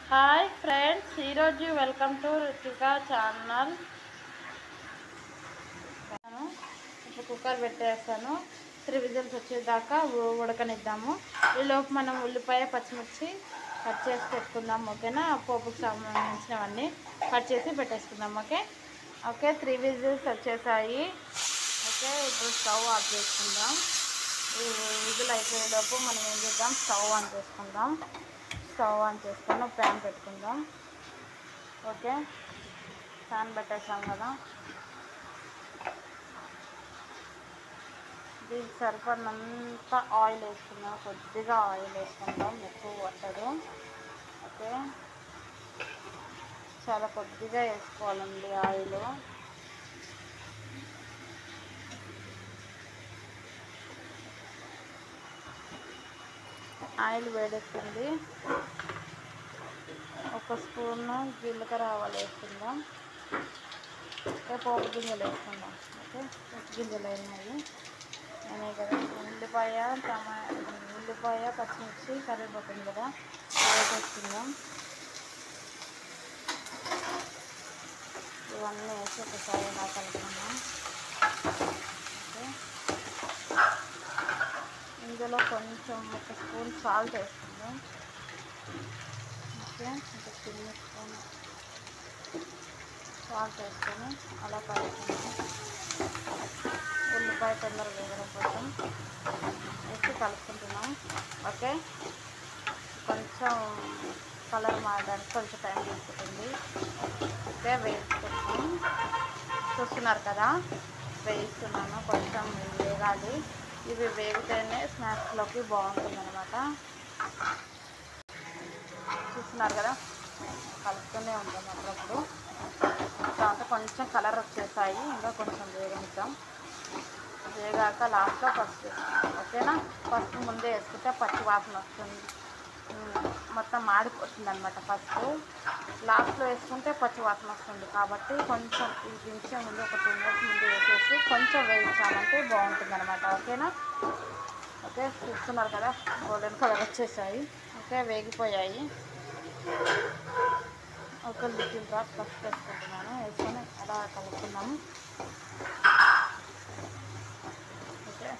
Hi friends ఈరోజు welcome to Ruchika channel నేను ఇప్పుడు కుక్కర్ పెట్టేస్తాను త్రీ విజిల్స్ వచ్చేదాకా ఉ- ఉడకనిద్దాము ఈలోపు మనం ఉల్లిపాయ పచ్చిమిర్చి కట్ చేసి పెట్టుకుందాం ఓకేనా పోపుకి సంబంధించినవన్నీ కట్ చేసి పెట్టేసుకుందాం ఓకే ఓకే త్రీ విజిల్స్ వచ్చేసాయి ఓకే ఇప్పుడు స్టవ్ ఆఫ్ చేసుకుందాం ఈ విజిల్ అయిపోయేలోపు మనం ఏం చేద్దాం స్టవ్ ఆన్ చేసుకుందాం స్టవ్ ఆన్ చేసుకొని ఒక ప్యాన్ పెట్టుకుందాం ఓకే ప్యాన్ పెట్టేసాం కదా దీనికి సరిపడినంత ఆయిల్ వేసుకుందాం కొద్దిగా ఆయిల్ వేసుకుందాం ఎక్కువ పట్టదు ఓకే చాలా కొద్దిగా వేసుకోవాలండి ఆయిల్ ఆయిల్ వేడెక్కింది ఒక స్పూను జీలకర్ర ఆవాలు వేసుకుందాం ఇంకా పోపు గింజలు వేసుకుందాం ఓకే పోపు గింజలు అయినాయి అయినాయి కదా ఉల్లిపాయ టమా ఉల్లిపాయ పచ్చిమిర్చి కరివేపాకు ఉంది కదా వేసేసుకుందాం ఇవన్నీ వేసి ఒకసారి ఇలా కలుపుకుందాం ఓకే ఇందులో కొంచెం ఒక స్పూన్ సాల్ట్ వేసుకుందాం ఓకే ఒక చిన్న స్పూన్ సాల్ట్ వేసుకొని అలా కలుపుకుందాం ఉల్లిపాయ తొందరగా వేగడం కోసం వేసి కలుపుకుంటున్నాం ఓకే కొంచెం కలర్ మారడానికి కొంచెం టైం తీసుకుంటుంది ఓకే వేసుకుంటాం చూస్తున్నారు కదా వేయిస్తున్నాను కొంచెం వేగాలి ఇవి వేగితేనే స్నాక్స్లోకి బాగుంటుంది అనమాట చూస్తున్నారు కదా కలుపుతూనే ఉంటాం అప్పుడప్పుడు దాంతో కొంచెం కలర్ వచ్చేసాయి ఇంకా కొంచెం వేగనిద్దాం వేగాక లాస్ట్లో పసుపు వేసుకుంటాం ఓకేనా పసుపు ముందే వేసుకుంటే పచ్చి వాసన వస్తుంది ఉమ్, మొత్తం మాడిపోతుంది అనమాట పసుపు లాస్ట్లో వేసుకుంటే పచ్చి వాసన వస్తుంది కాబట్టి కొంచెం ఈ దించే ముందు ఒక టూ మినిట్స్ ముందు వేసేసి కొంచెం వేయించాలంటే బాగుంటుంది అనమాట ఓకేనా ఓకే చూస్తున్నారు కదా గోల్డెన్ కలర్ వచ్చేసాయి ఓకే వేగిపోయాయి ఒక లిటిల్ డ్రాప్ పసుపు వేసుకుంటున్నాను వేసుకొని అలా కలుపుకున్నాము ఓకే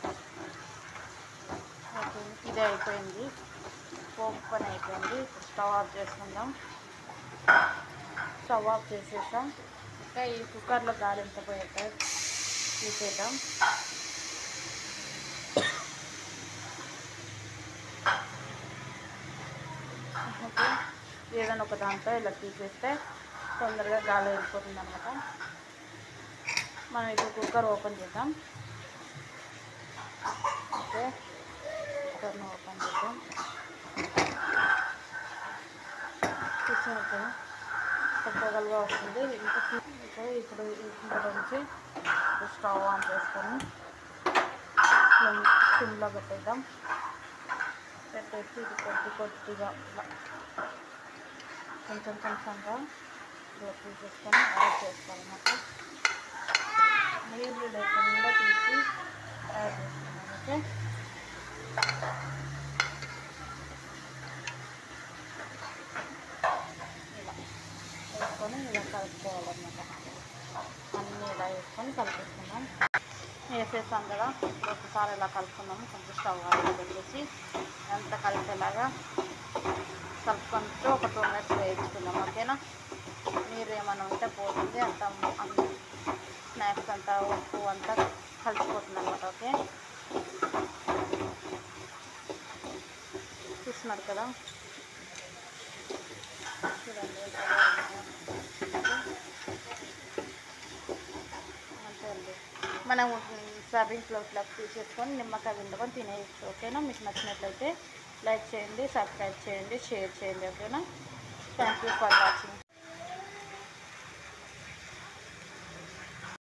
ఓకే ఇది అయిపోయింది పోపు పని అయిపోయింది ఇప్పుడు స్టవ్ ఆఫ్ చేసుకుందాం స్టవ్ ఆఫ్ చేసేసాం ఇంకా ఈ కుక్కర్లో గాలి ఎంత పోయాక తీసేద్దాం ఓకే ఏదైనా ఒక దాంట్లో ఇలా తీసేస్తే తొందరగా గాలి వెళ్ళిపోతుంది అనమాట మనం ఇప్పుడు కుక్కర్ ఓపెన్ చేద్దాం ఓకే కుక్కర్ని ఓపెన్ చేద్దాం చూసినారు కదా పొగలుగా వస్తుంది ఇంకా తీ- ఇంకా ఇప్పుడు ఇంట్లో నుంచి ఇప్పుడు స్టవ్ ఆన్ చేసుకొని సిమ్ సిమ్లో పెట్టేద్దాం పెట్టేసి ఇది కొద్ది కొద్దిగా ఇలా కొంచెం కొంచెంగా ఇలా తీసేసుకొని యాడ్ చేసుకోవాలన్నమాట నీళ్ళు లేకుండా తీసి యాడ్ చేసుకున్నాం ఓకే ఇలా వేసుకొని ఇలా కలుపుకోవాలన్నమాట అన్నీ ఇలా వేసుకొని కలిపేసుకున్నాం వేసేసాం కదా ఒకసారి ఇలా కలుపుకున్నాము కొంచెం స్టవ్ ఆయిల్ పెట్టేసి అంత కలిపేలాగా కలుపుకుంటూ ఒక టూ మినిట్స్ వేయించుకుందాం ఓకేనా నీరు ఏమైనా ఉంటే పోతుంది అంత అన్ని స్నాక్స్ అంతా ఉప్పు అంతా కలిసిపోతుంది అనమాట ఓకే చూస్తున్నారు కదా చూడండి ఎంత బాగుందో. అంతే అండి మనం సర్వింగ్ ప్లేట్లోకి తీసేసుకొని నిమ్మకాయ పిండుకొని తినేయచ్చు ఓకేనా మీకు నచ్చినట్లయితే లైక్ చేయండి సబ్స్క్రైబ్ చేయండి షేర్ చేయండి ఓకేనా థ్యాంక్ యూ ఫర్ వాచింగ్